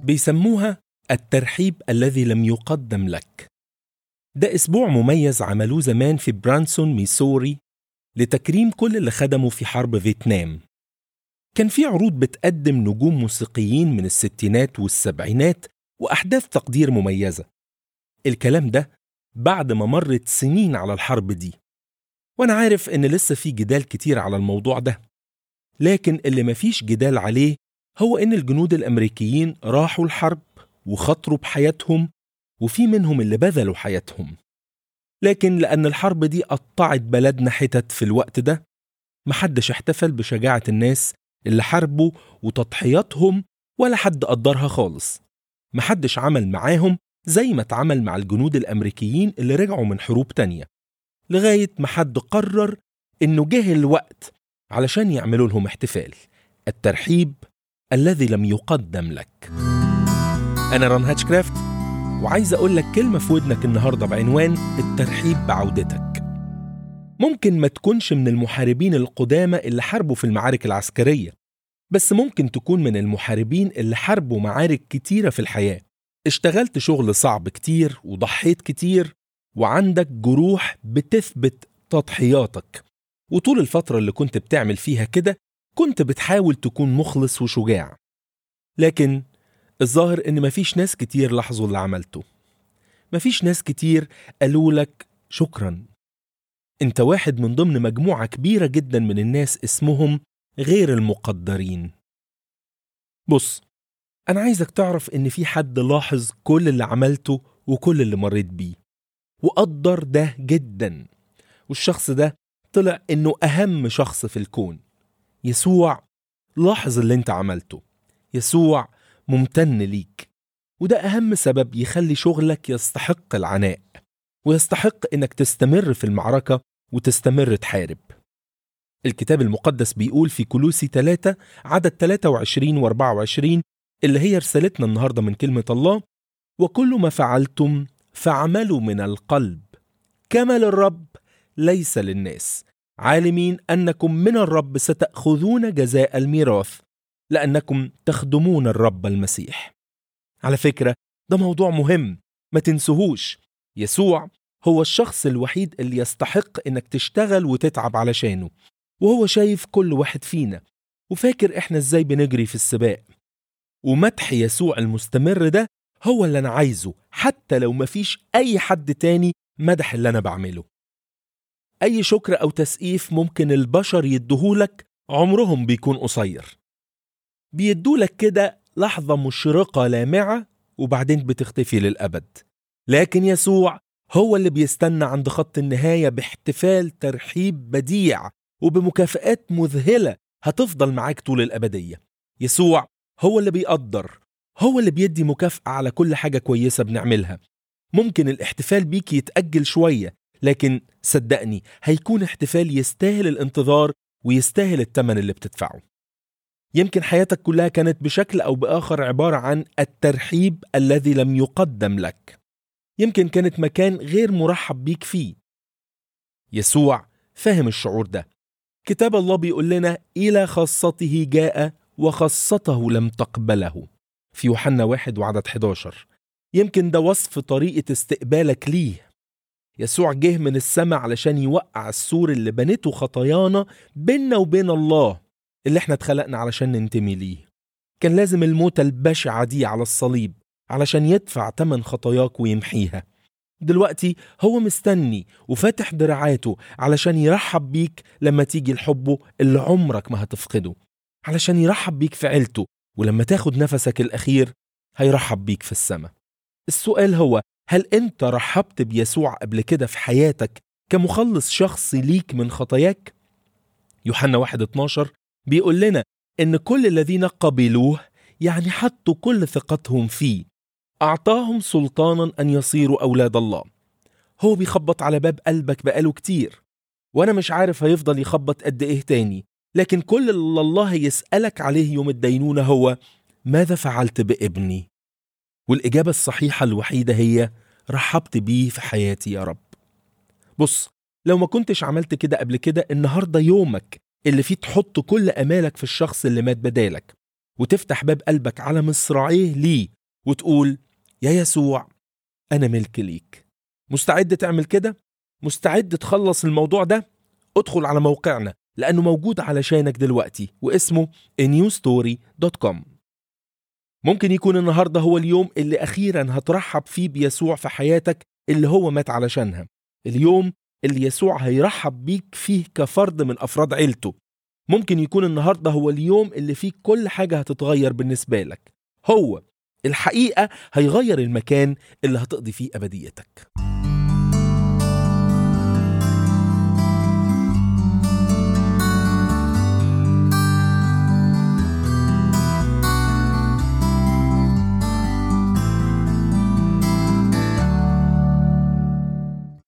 بيسموها الترحيب الذي لم يقدم لك ده أسبوع مميز عملوه زمان في برانسون ميسوري لتكريم كل اللي خدموا في حرب فيتنام كان في عروض بتقدم نجوم موسيقيين من الستينات والسبعينات وأحداث تقدير مميزة الكلام ده بعد ما مرت سنين على الحرب دي وأنا عارف إن لسه في جدال كتير على الموضوع ده لكن اللي مفيش جدال عليه هو إن الجنود الأمريكيين راحوا الحرب وخطروا بحياتهم وفي منهم اللي بذلوا حياتهم لكن لأن الحرب دي قطعت بلدنا حتت في الوقت ده محدش احتفل بشجاعة الناس اللي حاربوا وتضحياتهم ولا حد قدرها خالص محدش عمل معاهم زي ما اتعمل مع الجنود الأمريكيين اللي رجعوا من حروب تانية لغاية ما حد قرر إنه جه الوقت علشان يعملوا لهم احتفال الترحيب الذي لم يقدم لك أنا ران هاتشكرافت وعايز أقول لك كلمة في ودنك النهاردة بعنوان الترحيب بعودتك ممكن ما تكونش من المحاربين القدامى اللي حاربوا في المعارك العسكرية بس ممكن تكون من المحاربين اللي حاربوا معارك كتيرة في الحياة اشتغلت شغل صعب كتير وضحيت كتير وعندك جروح بتثبت تضحياتك وطول الفترة اللي كنت بتعمل فيها كده كنت بتحاول تكون مخلص وشجاع لكن الظاهر ان مفيش ناس كتير لاحظوا اللي عملته مفيش ناس كتير قالوا لك شكرا انت واحد من ضمن مجموعة كبيرة جدا من الناس اسمهم غير المقدرين بص انا عايزك تعرف ان في حد لاحظ كل اللي عملته وكل اللي مريت بيه وقدر ده جدا والشخص ده طلع انه اهم شخص في الكون يسوع لاحظ اللي انت عملته يسوع ممتن ليك وده أهم سبب يخلي شغلك يستحق العناء ويستحق إنك تستمر في المعركة وتستمر تحارب الكتاب المقدس بيقول في كلوسي 3 عدد 23 و 24 اللي هي رسالتنا النهاردة من كلمة الله وكل ما فعلتم فاعملوا من القلب كما للرب ليس للناس عالمين أنكم من الرب ستأخذون جزاء الميراث لأنكم تخدمون الرب المسيح. على فكرة ده موضوع مهم ما تنسوهوش يسوع هو الشخص الوحيد اللي يستحق إنك تشتغل وتتعب علشانه وهو شايف كل واحد فينا وفاكر إحنا إزاي بنجري في السباق ومدح يسوع المستمر ده هو اللي أنا عايزه حتى لو مفيش أي حد تاني مدح اللي أنا بعمله أي شكر أو تسقيف ممكن البشر يدهولك عمرهم بيكون قصير بيدولك كده لحظة مشرقة لامعة وبعدين بتختفي للأبد لكن يسوع هو اللي بيستنى عند خط النهاية باحتفال ترحيب بديع وبمكافآت مذهلة هتفضل معاك طول الأبدية يسوع هو اللي بيقدر هو اللي بيدي مكافأة على كل حاجة كويسة بنعملها ممكن الاحتفال بيك يتأجل شوية لكن صدقني هيكون احتفال يستاهل الانتظار ويستاهل الثمن اللي بتدفعه يمكن حياتك كلها كانت بشكل او باخر عباره عن الترحيب الذي لم يقدم لك يمكن كانت مكان غير مرحب بيك فيه يسوع فاهم الشعور ده كتاب الله بيقول لنا الى خاصته جاء وخاصته لم تقبله في يوحنا واحد وعدد 11 يمكن ده وصف طريقه استقبالك ليه يسوع جه من السماء علشان يوقع السور اللي بنته خطايانا بيننا وبين الله اللي احنا اتخلقنا علشان ننتمي ليه كان لازم الموتة البشعة دي على الصليب علشان يدفع تمن خطاياك ويمحيها دلوقتي هو مستني وفاتح دراعاته علشان يرحب بيك لما تيجي لحبه اللي عمرك ما هتفقده علشان يرحب بيك في عيلته ولما تاخد نفسك الأخير هيرحب بيك في السماء السؤال هو هل أنت رحبت بيسوع قبل كده في حياتك كمخلص شخصي ليك من خطاياك؟ يوحنا 1 12 بيقول لنا إن كل الذين قبلوه يعني حطوا كل ثقتهم فيه أعطاهم سلطانا أن يصيروا أولاد الله هو بيخبط على باب قلبك بقاله كتير وأنا مش عارف هيفضل يخبط قد إيه تاني لكن كل اللي الله يسألك عليه يوم الدينونة هو ماذا فعلت بابني؟ والإجابة الصحيحة الوحيدة هي رحبت بيه في حياتي يا رب بص لو ما كنتش عملت كده قبل كده النهاردة يومك اللي فيه تحط كل أمالك في الشخص اللي مات بدالك وتفتح باب قلبك على مصراعيه ليه وتقول يا يسوع أنا ملك ليك مستعد تعمل كده؟ مستعد تخلص الموضوع ده؟ ادخل على موقعنا لأنه موجود علشانك دلوقتي واسمه newstory.com ممكن يكون النهاردة هو اليوم اللي أخيرا هترحب فيه بيسوع في حياتك اللي هو مات علشانها اليوم اللي يسوع هيرحب بيك فيه كفرد من أفراد عيلته ممكن يكون النهاردة هو اليوم اللي فيه كل حاجة هتتغير بالنسبة لك هو الحقيقة هيغير المكان اللي هتقضي فيه أبديتك